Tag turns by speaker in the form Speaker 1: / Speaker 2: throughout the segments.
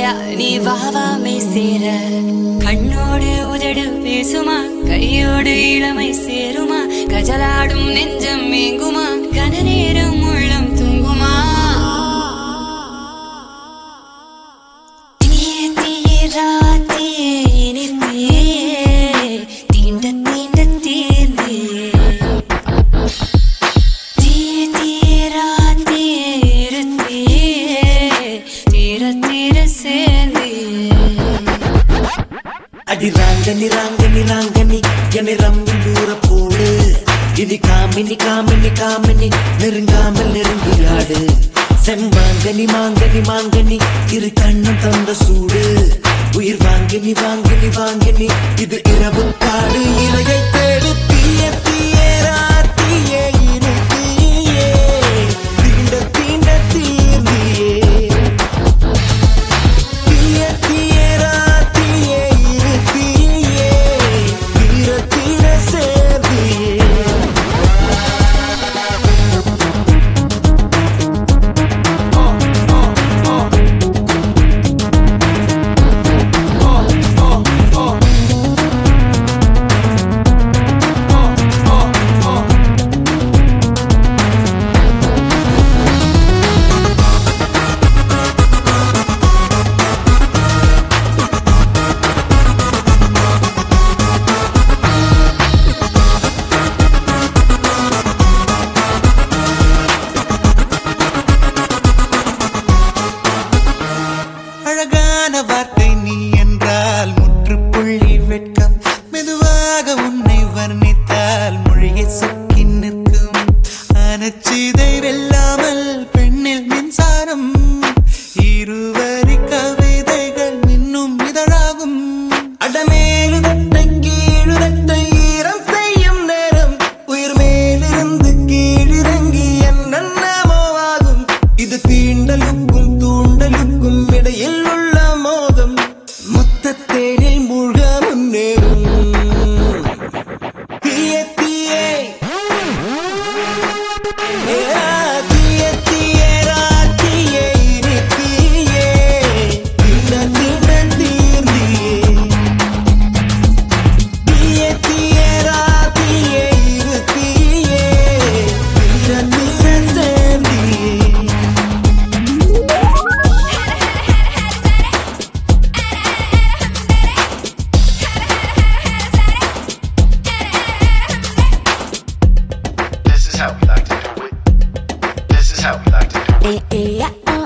Speaker 1: வாடா நீ வா வா மெய் சேர கண்ணோடு உதடு பேசுமா கையோடு இளமை சேருமா கஜலாடும் நெஞ்சம் மேங்குமா கன நேரம் உள்ளம் தூங்குமா தீய தீராத்தியே இனித்தே தீண்ட தீண்ட தீர்ந்தே தீய தீராத்தியே இருத்தே தீர தீர சேர்ந்தே
Speaker 2: அடி ராங்கனி ராங்கனி ராங்கனி என்னை ரம்பில் தூர போடு இது காமினி காமினி காமினி நெருங்காமல் நெருங்கியாடு செம்மாங்கனி மாங்கனி மாங்கனி இரு கண்ணும் தந்த சூடு உயிர் வாங்கினி வாங்கினி வாங்கினி இது இரவு காடு இலையை தேடு தீய தீயராத்தியே இரு தீயே தீண்ட தீண்ட தீர்ந்தியே தீய தீயராத்தியே இரு தீயே தீர தீர சேர்ந்தியே
Speaker 3: அழகான வார்த்தை நீ என்றால் முற்றுப்புள்ளி வெட்கம் மெதுவாக உன்னை வர்ணித்தால் மொழியை சொக்கி நிற்கும் அனச்சிதை வெல்லாமல் பெண்ணில் மின்சாரம் இருவரி கவிதைகள் மின்னும் இதழாகும்
Speaker 2: அடமேலுதட்டை கீழுதட்டை ஈரம் செய்யும் நேரம் உயிர் மேலிருந்து கீழிறங்கி என்னென்னமோ ஆகும் இது தீண்டலுக்கும் தூண்டலுக்கும் இடையில் உள்ள மோகம் மொத்தத்தேனில் மூழ்க முன்னேறும் தீய தீயே ஏ, தீய தீயரா தீயே இரு தீயே தீண்ட தீண்ட தீர்ந்தியே தீய தீயரா தீயே இரு தீயே தீர தீர சேர்ந்தியே
Speaker 4: This is how we like to do it. This is how we like to do it.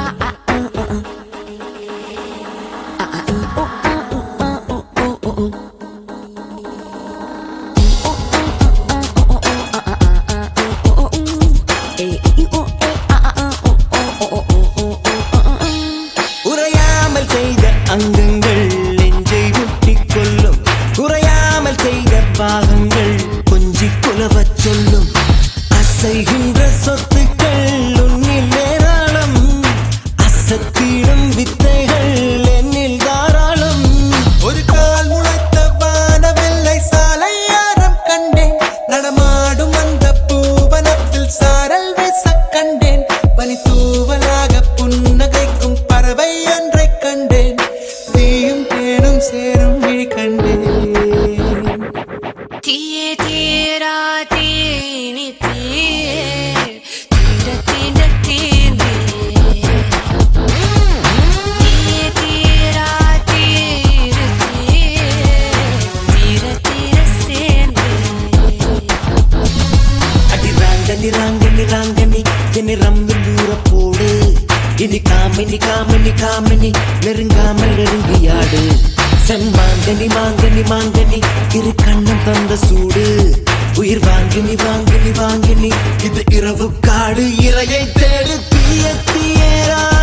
Speaker 2: உறையாமல் செய்த அங்கங்கள் நெஞ்சை முட்டிக் கொள்ளும் குறையாமல் செய்த பாகங்கள் கொஞ்சி குலவச் சொல்லும் அசைகின்ற சொத்துக்கள் உன்னில் ஏராளம் அசத்திடும் வித்தைகள் என்னில் தாராளம்
Speaker 3: ஒரு கால் முளைத்த வானவெல்லை சாலையாரம் கண்டேன் நடமாடும் அந்த பூவனத்தில் சாரல் வீச கண்டேன் பனி தூவலாக புன்னகைக்கும் பறவை ஒன்றைக் கண்டேன் தீயும் தேனும் சேரும் விழி கண்டேன்
Speaker 1: தீயே தீரா தீனி தீயே தீண்ட தீண்ட தீர்ந்தே தீயே தீரா தீரு தீயே தீர தீர சேர்ந்தே
Speaker 2: அடி ராங்கனி ராங்கனி ராங்கனி என்னை ரம்பில் தூர போடு இனி காமினி காமினி காமினி நெருங்காமல் நெருங்கியாடு செம்மாங்கனி மாங்கனி மாங்கனி இரு கண்ணம் தந்த சூடு உயிர் வாங்கினி வாங்கினி வாங்கினி இது இரவு காடு இரையை தேடு தீய தீயரா